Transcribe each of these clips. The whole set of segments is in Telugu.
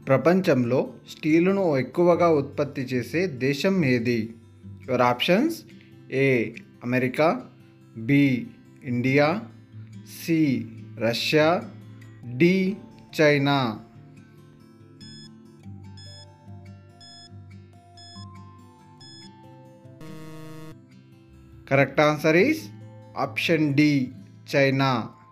ప్రపంచంలో స్టీలును ఎక్కువగా ఉత్పత్తి చేసే దేశం ఏది your options A America B India C Russia D China correct answer is option D China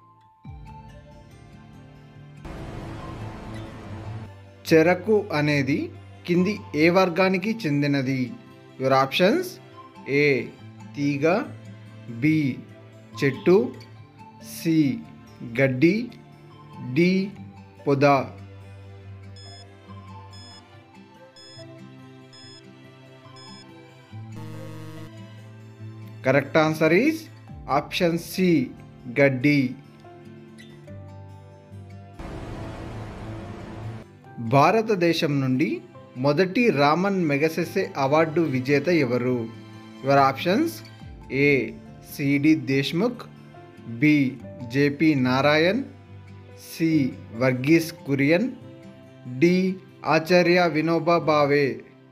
చెరకు అనేది కింది ఏ వర్గానికి చెందినది యువర్ ఆప్షన్స్ ఏ తీగ బి చెట్టు సి గడ్డి డి పొద correct answer is option C గడ్డి భారతదేశం నుండి మొదటి రామన్ మెగసెసే అవార్డు విజేత ఎవరు your options A CD Deshmukh B JP Narayan C Varghese Kurien D Acharya Vinoba Bhave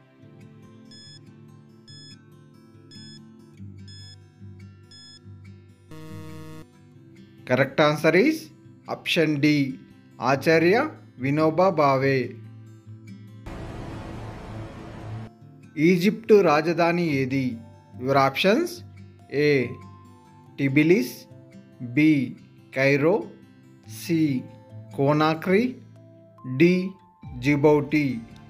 correct answer is option D Acharya Vinoba Bhave Egypt రాజధాని ఏది your options A Tbilisi B Cairo C Conakry D Djibouti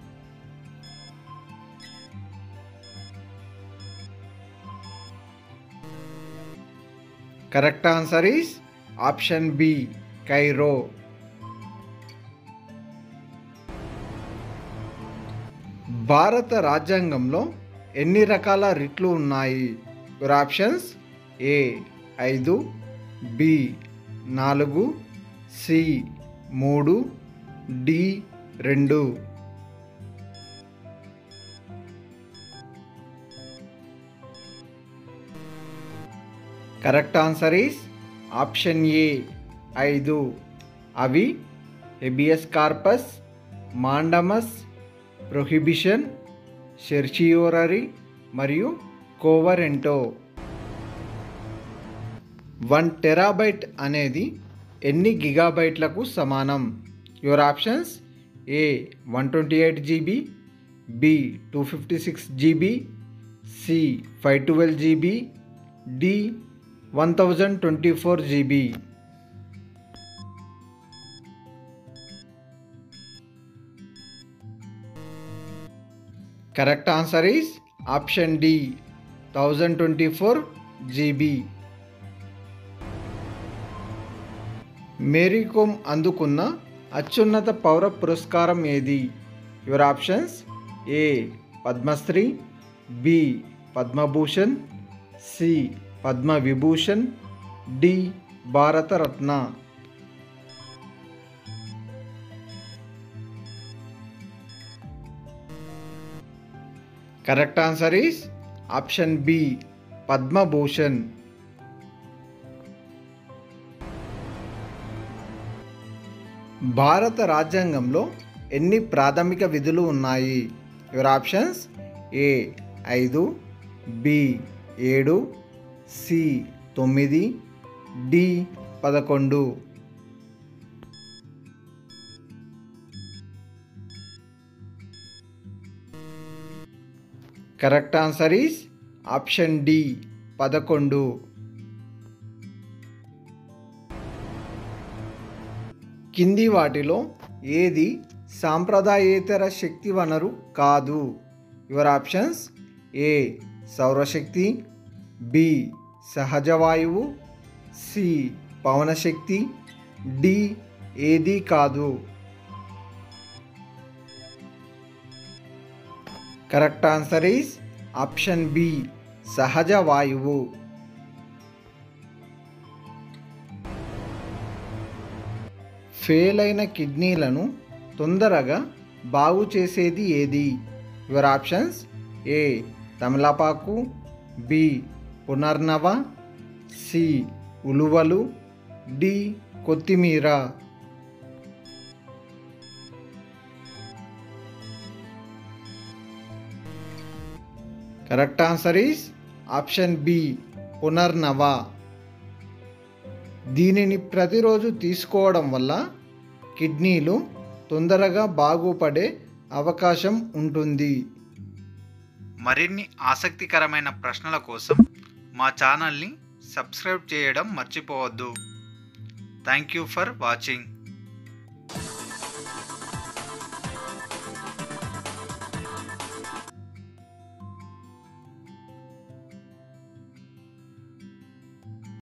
correct answer is option B Cairo భారత రాజ్యాంగంలో ఎన్ని రకాల రిట్లు ఉన్నాయి యువర్ ఆప్షన్స్ ఏ ఐదు బి నాలుగు సి మూడు డి రెండు correct answer is option A ఐదు అవి habeas corpus mandamus prohibition certiorari మరియు కోవరెంటో వన్ టెరాబైట్ అనేది ఎన్ని గిగాబైట్లకు సమానం your options A one twenty eight GB B two fifty six GB C five twelve GB D one thousand twenty four GB correct answer is option D thousand twenty four GB Mary Kom అందుకున్న అత్యున్నత పౌర పురస్కారం ఏది your options A Padma Shri B Padma Bhushan C Padma Vibhushan D Bharat Ratna correct answer is option B Padma Bhushan భారత రాజ్యాంగంలో ఎన్ని ప్రాథమిక విధులు ఉన్నాయి యువర్ ఆప్షన్స్ ఏ ఐదు బి ఏడు సి తొమ్మిది డి పదకొండు correct answer is option D పదకొండు కింది వాటిలో ఏది సాంప్రదాయేతర శక్తి వనరు కాదు యువర్ ఆప్షన్స్ ఏ సౌరశక్తి బి సహజ వాయువు సి పవనశక్తి డి ఏది కాదు correct answer is option B సహజ వాయువు ఫెయిల్ అయిన కిడ్నీలను తొందరగా బాగు చేసేది ఏది యువర్ ఆప్షన్స్ ఏ తమలపాకు బి పునర్నవ సి ఉలువలు డి కొత్తిమీర correct answer is option B పునర్నవ దీనిని ప్రతిరోజు తీసుకోవడం వల్ల కిడ్నీలు తొందరగా బాగుపడే అవకాశం ఉంటుంది మరిన్ని ఆసక్తికరమైన ప్రశ్నల కోసం మా ఛానల్ని సబ్స్క్రైబ్ చేయడం మర్చిపోవద్దు థ్యాంక్ యూ ఫర్ వాచింగ్